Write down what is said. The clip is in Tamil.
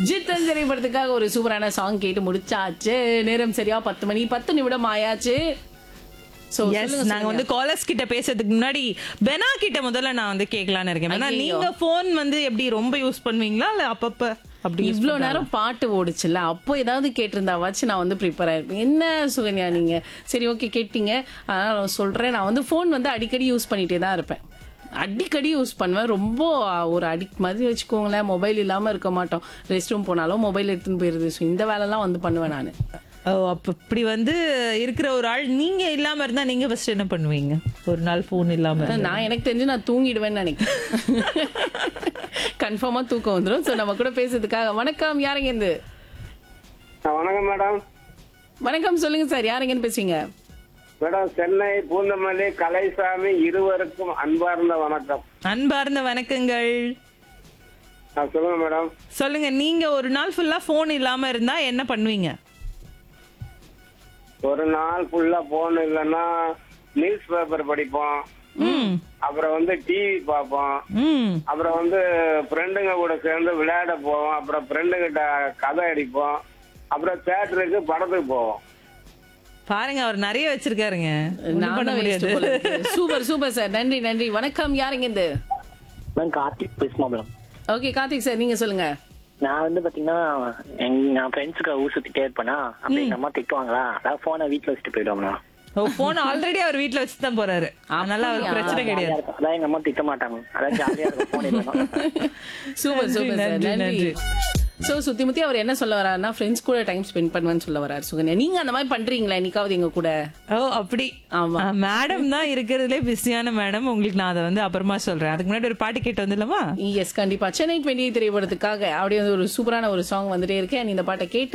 ஜித்தன் திரைப்படத்துக்காக ஒரு சூப்பரான சாங் கேட்டு முடிச்சாச்சு நேரம் சரியா பத்து மணி பத்து நிமிடம் ஆயாச்சு So, எஸ் சொல்லுங்க, நாங்க வந்து காலர்ஸ் கிட்ட பேசுறதுக்கு முன்னாடி பெனா கிட்ட முதல்ல நான் வந்து கேட்கலான்னு இருக்கேன் ஏன்னா ஐயையோ. நீங்க போன் வந்து எப்படி ரொம்ப யூஸ் பண்ணுவீங்களா இல்ல அப்பப்ப அப்படி use இவ்ளோ நேரம் பாட்டு ஓடுச்சுல்ல அப்போ ஏதாவது கேட்டிருந்தாவாச்சும் நான் வந்து ப்ரிப்பேர் ஆயிருப்பேன் என்ன சுகன்யா நீங்க சரி ஓகே கேட்டீங்க அதனால நான் சொல்றேன் நான் வந்து ஃபோன் வந்து அடிக்கடி யூஸ் பண்ணிட்டே தான் இருப்பேன் அடிக்கடி யூஸ் பண்ணுவேன் ரொம்ப ஒரு அடிக்ட் மாதிரி வச்சுக்கோங்களேன் மொபைல் இல்லாம இருக்க மாட்டோம் ரெஸ்ட் ரூம் போனாலும் மொபைல் எடுத்துன்னு போயிருது ஸோ இந்த வேலைலாம் வந்து பண்ணுவேன் நான் ஓ அப்ப இப்படி வந்து இருக்கிற ஒரு ஆள் நீங்க இல்லாம இருந்தா நீங்க ஃபர்ஸ்ட் என்ன பண்ணுவீங்க ஒரு நாள் போன் இல்லாம இருந்தா? நான் எனக்கு தெரிஞ்சு நான் தூங்கிடுவேன்னு நினைக்கிறேன் கன்ஃபார்மா தூக்கம் வந்துடும் ஸோ நம்ம கூட பேசுறதுக்காக வணக்கம் யாருங்க இருந்து ஆ, வணக்கம் மேடம் வணக்கம் சொல்லுங்க சார் யாருங்கன்னு பேசுறீங்க மேடம் சென்னை பூந்தமல்லி கலைசாமி இருவருக்கும் அன்பார்ந்த வணக்கம் அன்பார்ந்த வணக்கங்கள் ஆ, சொல்லுங்க மேடம் சொல்லுங்க நீங்க ஒரு நாள் ஃபுல்லா போன் இல்லாம இருந்தா என்ன பண்ணுவீங்க ஒரு நாள் ஃபுல்லா போன் இல்லைன்னா நியூஸ் பேப்பர் படிப்போம் ம் அப்புறம் வந்து டிவி பார்ப்போம் ம் அப்புறம் வந்து ஃப்ரெண்டுங்க கூட சேர்ந்து விளையாட போவோம் அப்புறம் ஃப்ரெண்டுகிட்ட கதை அடிப்போம் அப்புறம் தேட்டருக்கு படத்துக்கு போவோம் பாருங்க அவர் நிறைய வச்சிருக்காருங்க ஒண்ணும் நான் பண்ண தான் waste முடியாது போல இருக்கு. சூப்பர் சூப்பர் சார் நன்றி நன்றி வணக்கம் யாருங்க இருந்து நான் கார்த்திக் பேசுமா மேடம் ஓகே கார்த்திக் சார் நீங்க சொல்லுங்க நான் வந்து பாத்தீங்கன்னா எங்க நான் ஃப்ரெண்ட்ஸுக்கு ஊர் சுத்திட்டே இருப்பேனா அப்ப எங்க அம்மா திட்டுவாங்களா அதான் போனை வீட்டுல வச்சுட்டு போயிடுவாங்களா ஓ போன் ஆல்ரெடி அவர் வீட்ல வச்சு தான் போறாரு அதனால அவருக்கு பிரச்சனை கிடையாது இருக்கும் அதான் எங்க அம்மா திட்ட மாட்டாங்க அதான் ஜாலியா இருக்கும் போன் இல்லைன்னா சூப்பர் நன்றி, சூப்பர் சார் நன்றி, நன்றி நன்றி. சோ சுத்தி முத்தி அவர் என்ன சொல்ல வராருன்னா ஃப்ரெண்ட்ஸ் கூட டைம் ஸ்பெண்ட் பண்ணுவேன்னு சொல்ல வராரு சுகன்யா நீங்க அந்த மாதிரி பண்றீங்களா என்னைக்காவது எங்க கூட ஓ அப்படி ஆமா. மேடம் தான் இருக்கிறதுலே பிஸியான மேடம் உங்களுக்கு நான் அதை வந்து அப்புறமா சொல்றேன் அதுக்கு முன்னாடி ஒரு பாட்டு கேட்டு வந்துடலாமா எஸ் கண்டிப்பா சென்னை டுவெண்ட்டி திரைப்படத்துக்காக அப்படியே வந்து ஒரு சூப்பரான ஒரு சாங் வந்துட்டே இருக்கேன் இந்த பாட்டை கேட்டு